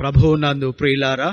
ప్రభువునందు ప్రియులారా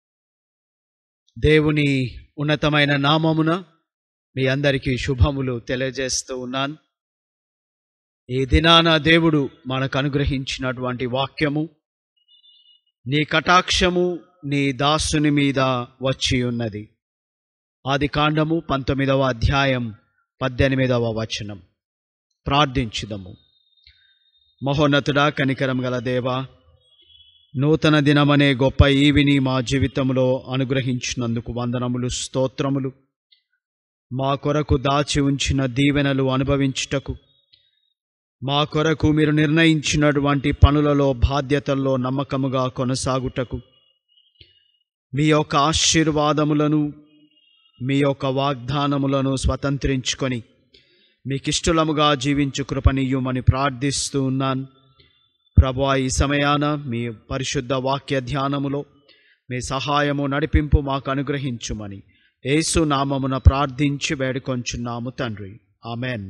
దేవుని ఉన్నతమైన నామమున మీ అందరికీ శుభములు తెలియజేస్తూ ఉన్నాను ఈ దినాన దేవుడు మనకు అనుగ్రహించినటువంటి వాక్యము నీ కటాక్షము నీ దాసుని మీద వచ్చి ఉన్నది ఆది కాండము పంతొమ్మిదవ అధ్యాయం పద్దెనిమిదవ వచనం ప్రార్థించుదము మహోన్నతుడా కనికరం గల దేవా నూతన దినమనే గొప్ప ఈవిని మా జీవితంలో అనుగ్రహించినందుకు వందనములు స్తోత్రములు మా కొరకు దాచి ఉంచిన దీవెనలు అనుభవించుటకు మా కొరకు మీరు నిర్ణయించినటువంటి పనులలో బాధ్యతల్లో నమ్మకముగా కొనసాగుటకు మీ యొక్క ఆశీర్వాదములను మీ యొక్క వాగ్దానములను స్వతంత్రించుకొని మీకిష్టలముగా జీవించు కృపనీయుమని ప్రార్థిస్తూ ఉన్నాను ప్రభా ఈ సమయాన మీ పరిశుద్ధ వాక్య ధ్యానములో మీ సహాయము నడిపింపు మాకు అనుగ్రహించుమని యేసు నామమున ప్రార్థించి వేడుకొంచున్నాము తండ్రి ఆమెన్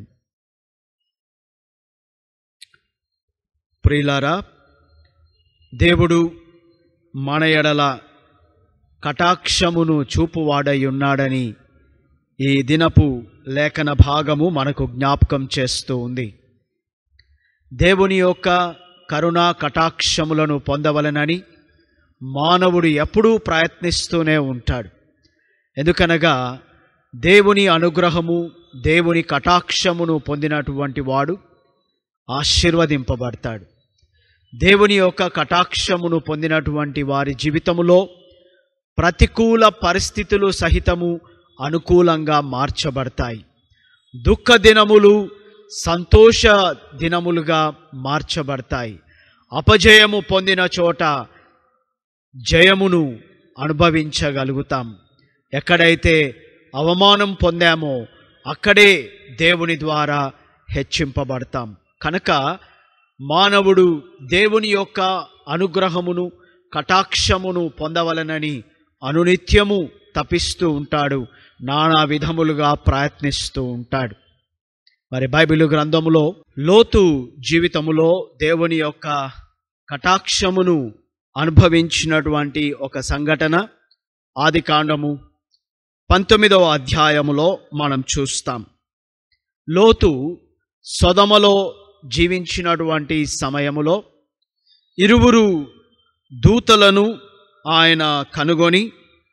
ప్రియులారా దేవుడు మన ఎడల కటాక్షమును చూపువాడై ఉన్నాడని ఈ దినపు లేఖన భాగము మనకు జ్ఞాపకం చేస్తూ ఉంది దేవుని యొక్క కరుణా కటాక్షములను పొందవలనని మానవుడు ఎప్పుడూ ప్రయత్నిస్తూనే ఉంటాడు ఎందుకనగా దేవుని అనుగ్రహము దేవుని కటాక్షమును పొందినటువంటి వాడు ఆశీర్వదింపబడతాడు దేవుని యొక్క కటాక్షమును పొందినటువంటి వారి జీవితములో ప్రతికూల పరిస్థితులు సహితము అనుకూలంగా మార్చబడతాయి దుఃఖ దినములు సంతోష దినములుగా మార్చబడతాయి అపజయము పొందిన చోట జయమును అనుభవించగలుగుతాం ఎక్కడైతే అవమానం పొందామో అక్కడే దేవుని ద్వారా హెచ్చింపబడతాం కనుక మానవుడు దేవుని యొక్క అనుగ్రహమును కటాక్షమును పొందవలనని అనునిత్యము తపిస్తూ ఉంటాడు నానా విధములుగా ప్రయత్నిస్తూ ఉంటాడు మరి బైబిల్ గ్రంథములో లోతు జీవితములో దేవుని యొక్క కటాక్షమును అనుభవించినటువంటి ఒక సంఘటన ఆది కాండము పంతొమ్మిదవ అధ్యాయములో మనం చూస్తాం లోతు సొదమలో జీవించినటువంటి సమయములో ఇరువురు దూతలను ఆయన కనుగొని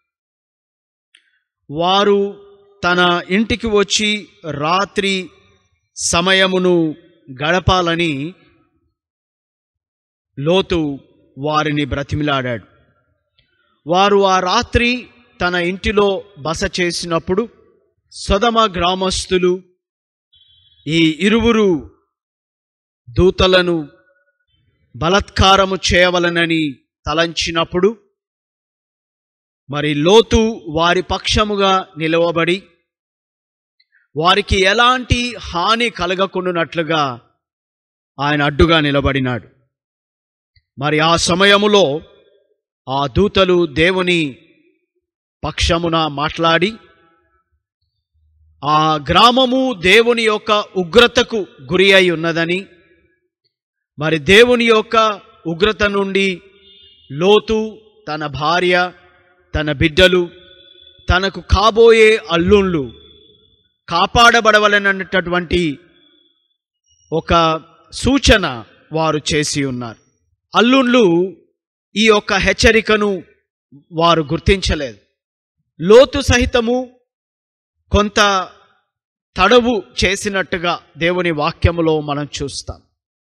వారు తన ఇంటికి వచ్చి రాత్రి సమయమును గడపాలని లోతు వారిని బ్రతిమిలాడాడు వారు ఆ రాత్రి తన ఇంటిలో బస చేసినప్పుడు సొదమ గ్రామస్తులు ఈ ఇరువురు దూతలను బలత్కారము చేయవలనని తలంచినప్పుడు మరి లోతు వారి పక్షముగా నిలవబడి వారికి ఎలాంటి హాని కలగకుండానట్లుగా ఆయన అడ్డుగా నిలబడినాడు మరి ఆ సమయములో ఆ దూతలు దేవుని పక్షమున మాట్లాడి ఆ గ్రామము దేవుని యొక్క ఉగ్రతకు గురి అయి ఉన్నదని మరి దేవుని యొక్క ఉగ్రత నుండి లోతు తన భార్య తన బిడ్డలు తనకు కాబోయే అల్లుళ్ళు కాపాడబడవలనన్నటువంటి ఒక సూచన వారు చేసి ఉన్నారు అల్లుళ్ళు ఈ యొక్క హెచ్చరికను వారు గుర్తించలేదు లోతు సహితము కొంత తడవు చేసినట్టుగా దేవుని వాక్యములో మనం చూస్తాం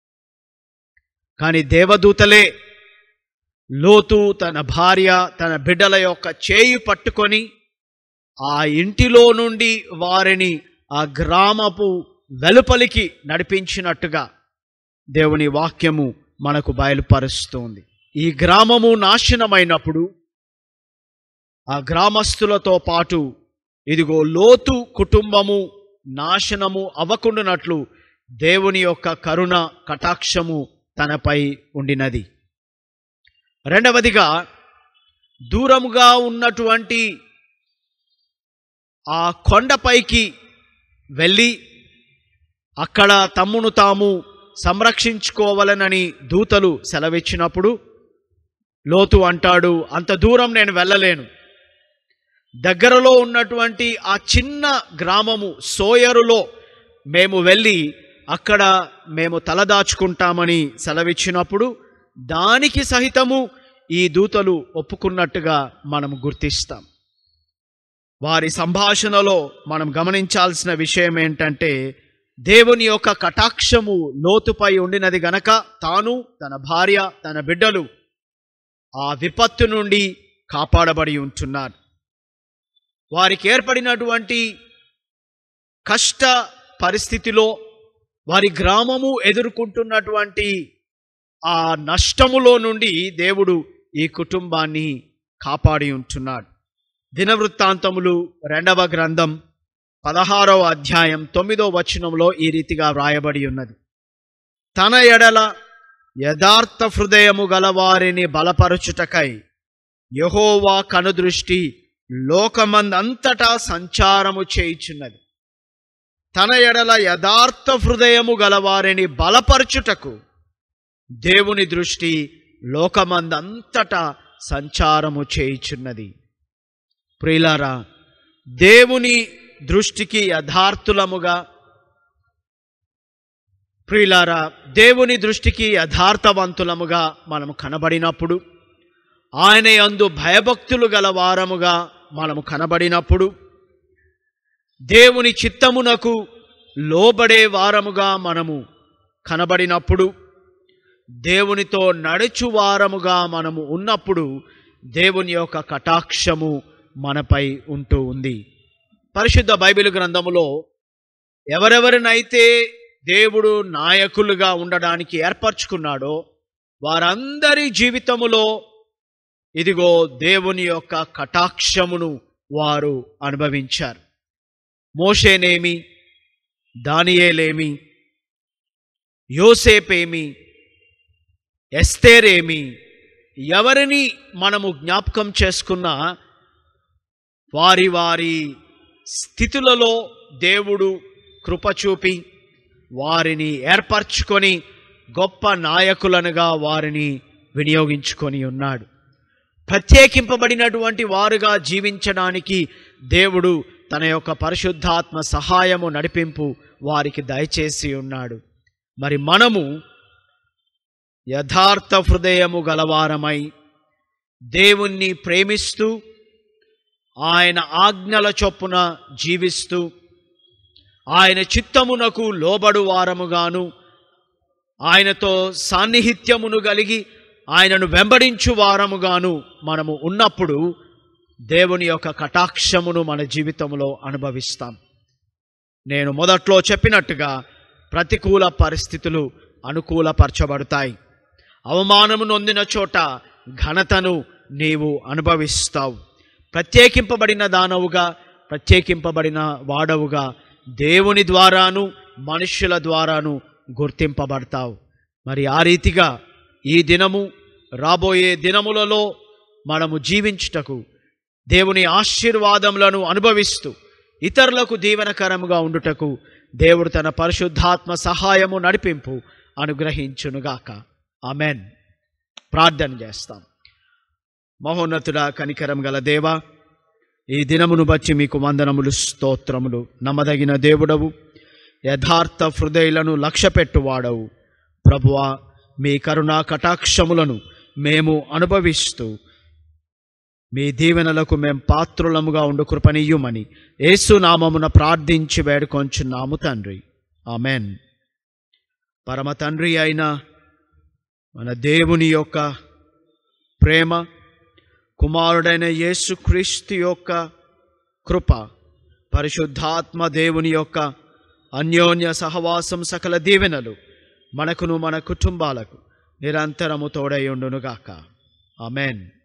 కానీ దేవదూతలే లోతు తన భార్య తన బిడ్డల యొక్క చేయి పట్టుకొని ఆ ఇంటిలో నుండి వారిని ఆ గ్రామపు వెలుపలికి నడిపించినట్టుగా దేవుని వాక్యము మనకు బయలుపరుస్తుంది ఈ గ్రామము నాశనమైనప్పుడు ఆ గ్రామస్తులతో పాటు ఇదిగో లోతు కుటుంబము నాశనము అవ్వకుండానట్లు దేవుని యొక్క కరుణ కటాక్షము తనపై ఉండినది రెండవదిగా దూరముగా ఉన్నటువంటి ఆ కొండపైకి వెళ్ళి అక్కడ తమ్మును తాము సంరక్షించుకోవలనని దూతలు సెలవిచ్చినప్పుడు లోతు అంటాడు అంత దూరం నేను వెళ్ళలేను దగ్గరలో ఉన్నటువంటి ఆ చిన్న గ్రామము సోయరులో మేము వెళ్ళి అక్కడ మేము తలదాచుకుంటామని సెలవిచ్చినప్పుడు దానికి సహితము ఈ దూతలు ఒప్పుకున్నట్టుగా మనం గుర్తిస్తాం వారి సంభాషణలో మనం గమనించాల్సిన విషయం ఏంటంటే దేవుని యొక్క కటాక్షము లోతుపై ఉండినది గనక తాను తన భార్య తన బిడ్డలు ఆ విపత్తు నుండి కాపాడబడి ఉంటున్నారు వారికి ఏర్పడినటువంటి కష్ట పరిస్థితిలో వారి గ్రామము ఎదుర్కొంటున్నటువంటి ఆ నష్టములో నుండి దేవుడు ఈ కుటుంబాన్ని కాపాడి ఉంటున్నాడు దినవృత్తాంతములు రెండవ గ్రంథం పదహారవ అధ్యాయం తొమ్మిదో వచనంలో ఈ రీతిగా వ్రాయబడి ఉన్నది తన ఎడల యథార్థ హృదయము గలవారిని బలపరచుటకై యహోవా కనుదృష్టి లోకమందంతటా సంచారము చేయుచున్నది తన ఎడల యథార్థ హృదయము గలవారిని బలపరచుటకు దేవుని దృష్టి లోకమందంతటా సంచారము చేయుచున్నది ప్రియులారా దేవుని దృష్టికి యథార్థులముగా ప్రియులారా దేవుని దృష్టికి యథార్థవంతులముగా మనము కనబడినప్పుడు ఆయన యందు భయభక్తులు గల వారముగా మనము కనబడినప్పుడు దేవుని చిత్తమునకు లోబడే వారముగా మనము కనబడినప్పుడు దేవునితో నడుచు వారముగా మనము ఉన్నప్పుడు దేవుని యొక్క కటాక్షము మనపై ఉంటూ ఉంది పరిశుద్ధ బైబిల్ గ్రంథములో ఎవరెవరినైతే దేవుడు నాయకులుగా ఉండడానికి ఏర్పరచుకున్నాడో వారందరి జీవితములో ఇదిగో దేవుని యొక్క కటాక్షమును వారు అనుభవించారు మోషేనేమి దానియేలేమి యోసేపేమి ఎస్తేరేమి ఎవరిని మనము జ్ఞాపకం చేసుకున్నా వారి వారి స్థితులలో దేవుడు కృప చూపి వారిని ఏర్పరచుకొని గొప్ప నాయకులనుగా వారిని వినియోగించుకొని ఉన్నాడు ప్రత్యేకింపబడినటువంటి వారుగా జీవించడానికి దేవుడు తన యొక్క పరిశుద్ధాత్మ సహాయము నడిపింపు వారికి దయచేసి ఉన్నాడు మరి మనము యథార్థ హృదయము గలవారమై దేవుణ్ణి ప్రేమిస్తూ ఆయన ఆజ్ఞల చొప్పున జీవిస్తూ ఆయన చిత్తమునకు లోబడు వారముగాను ఆయనతో సాన్నిహిత్యమును కలిగి ఆయనను వెంబడించు వారముగాను మనము ఉన్నప్పుడు దేవుని యొక్క కటాక్షమును మన జీవితంలో అనుభవిస్తాం నేను మొదట్లో చెప్పినట్టుగా ప్రతికూల పరిస్థితులు అనుకూలపరచబడతాయి అవమానము నొందిన చోట ఘనతను నీవు అనుభవిస్తావు ప్రత్యేకింపబడిన దానవుగా ప్రత్యేకింపబడిన వాడవుగా దేవుని ద్వారాను మనుష్యుల ద్వారాను గుర్తింపబడతావు మరి ఆ రీతిగా ఈ దినము రాబోయే దినములలో మనము జీవించుటకు దేవుని ఆశీర్వాదములను అనుభవిస్తూ ఇతరులకు దీవెనకరముగా ఉండుటకు దేవుడు తన పరిశుద్ధాత్మ సహాయము నడిపింపు అనుగ్రహించునుగాక ఆమెన్ ప్రార్థన చేస్తాం మహోన్నతుడా కనికరం గల దేవా ఈ దినమును బట్టి మీకు వందనములు స్తోత్రములు నమ్మదగిన దేవుడవు యథార్థ హృదయులను లక్ష్యపెట్టువాడవు ప్రభువా మీ కరుణా కటాక్షములను మేము అనుభవిస్తూ మీ దీవెనలకు మేం పాత్రులముగా ఉండు కృపనీయుమని యేసునామమున ప్రార్థించి వేడుకొంచున్నాము తండ్రి ఆమెన్ పరమ తండ్రి అయిన మన దేవుని యొక్క ప్రేమ కుమారుడైన యేసుక్రీస్తు యొక్క కృప పరిశుద్ధాత్మ దేవుని యొక్క అన్యోన్య సహవాసం సకల దీవెనలు మనకును మన కుటుంబాలకు నిరంతరము తోడై ఉండునుగాక ఆమెన్